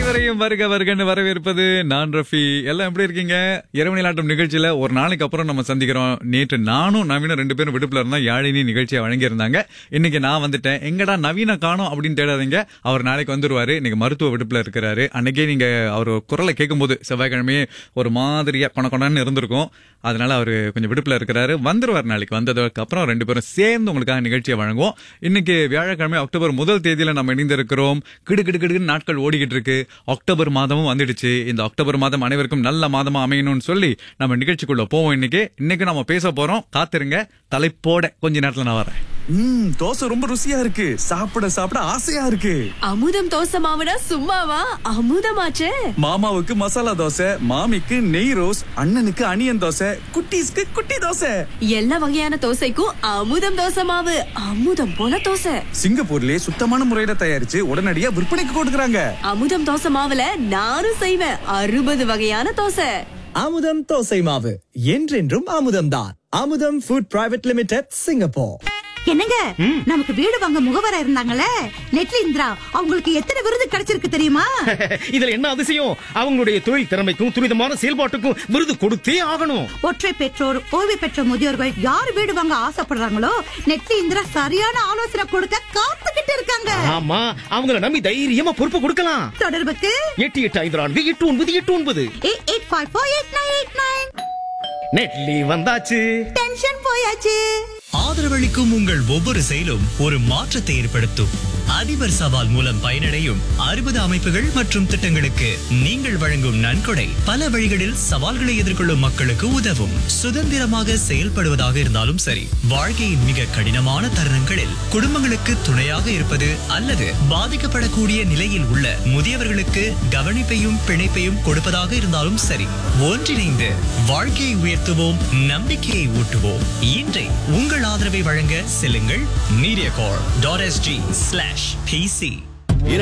அனைவரையும் வருக வருகன்னு வரவேற்பது நான் ரஃபி எல்லாம் எப்படி இருக்கீங்க இரவு நிலாட்டம் நிகழ்ச்சியில ஒரு நாளைக்கு அப்புறம் நம்ம சந்திக்கிறோம் நேற்று நானும் நவீனும் ரெண்டு பேரும் விடுப்புல இருந்தா யாழினி நிகழ்ச்சியை வழங்கியிருந்தாங்க இன்னைக்கு நான் வந்துட்டேன் எங்கடா நவீன காணோம் அப்படின்னு தேடாதீங்க அவர் நாளைக்கு வந்துருவாரு இன்னைக்கு மருத்துவ விடுப்புல இருக்கிறாரு அன்னைக்கே நீங்க அவர் குரலை கேட்கும்போது செவ்வாய்க்கிழமையே ஒரு மாதிரியா கொண கொணன்னு இருந்திருக்கும் அதனால அவர் கொஞ்சம் விடுப்புல இருக்கிறாரு வந்துருவார் நாளைக்கு வந்ததுக்கு அப்புறம் ரெண்டு பேரும் சேர்ந்து உங்களுக்காக நிகழ்ச்சியை வழங்குவோம் இன்னைக்கு வியாழக்கிழமை அக்டோபர் முதல் தேதியில நம்ம இணைந்திருக்கிறோம் கிடு கிடு கிடுன்னு நாட்கள் ஓடிக்கிட்டு இருக்கு அக்டோபர் மாதமும் வந்துடுச்சு இந்த அக்டோபர் மாதம் அனைவருக்கும் நல்ல மாதமா அமையணும்னு சொல்லி நம்ம நிகழ்ச்சிக்குள்ள போவோம் இன்னைக்கு இன்னைக்கு நம்ம பேச போறோம் காத்திருங்க தலைப்போட கொஞ்ச நேரத்துல நான் வரேன் ம் தோசை ரொம்ப ருசியா இருக்கு சாப்பிட சாப்பிட ஆசையா இருக்கு அமுதம் தோசை மாவுனா சும்மாவா அமுதமாச்சே மாமாவுக்கு மசாலா தோசை மாமிக்கு நெய் ரோஸ் அண்ணனுக்கு அனியன் தோசை குட்டீஸ்க்கு குட்டி தோசை எல்லா வகையான தோசைக்கும் அமுதம் தோசை மாவு அமுதம் போல தோசை சிங்கப்பூர்லயே சுத்தமான முறையில தயாரிச்சு உடனடியா விற்பனைக்கு கொடுக்கறாங்க அமுதம் தோசை மாவுல நானும் செய்வேன் அறுபது வகையான தோசை அமுதம் தோசை மாவு என்றென்றும் அமுதம்தான் அமுதம் ஃபுட் பிரைவேட் லிமிடெட் சிங்கப்பூர் என்னங்க நமக்கு வீடு வாங்க முகவரா இருந்தாங்கல்ல நெட்லி இந்திரா அவங்களுக்கு எத்தனை விருது கிடைச்சிருக்கு தெரியுமா இதுல என்ன அதிசயம் அவங்களுடைய தொழில் திறமைக்கும் துரிதமான செயல்பாட்டுக்கும் விருது கொடுத்தே ஆகணும் ஒற்றை பெற்றோர் ஓய்வு பெற்ற முதியோர்கள் யார் வீடு வாங்க ஆசைப்படுறாங்களோ நெட்லி இந்திரா சரியான ஆலோசனை கொடுக்க காத்துக்கிட்டு இருக்காங்க ஆமா அவங்கள நம்பி தைரியமா பொறுப்பு கொடுக்கலாம் தொடர்புக்கு எட்டு எட்டு ஐந்து நான்கு எட்டு ஒன்பது எட்டு ஒன்பது eight eight five four eight nine eight nine நெட்லி வந்தாச்சு டென்ஷன் போயாச்சு ஆதரவளிக்கும் உங்கள் ஒவ்வொரு செயலும் ஒரு மாற்றத்தை ஏற்படுத்தும் அதிபர் சவால் மூலம் பயனடையும் அறுபது அமைப்புகள் மற்றும் திட்டங்களுக்கு நீங்கள் வழங்கும் நன்கொடை பல வழிகளில் சவால்களை எதிர்கொள்ளும் மக்களுக்கு உதவும் சுதந்திரமாக செயல்படுவதாக இருந்தாலும் சரி வாழ்க்கையின் மிக கடினமான தருணங்களில் குடும்பங்களுக்கு துணையாக இருப்பது அல்லது பாதிக்கப்படக்கூடிய நிலையில் உள்ள முதியவர்களுக்கு கவனிப்பையும் பிணைப்பையும் கொடுப்பதாக இருந்தாலும் சரி ஒன்றிணைந்து வாழ்க்கையை உயர்த்துவோம் நம்பிக்கையை ஊட்டுவோம் இன்றை உங்கள் ஆதரவை வழங்க செல்லுங்கள் media car dot S G slash PC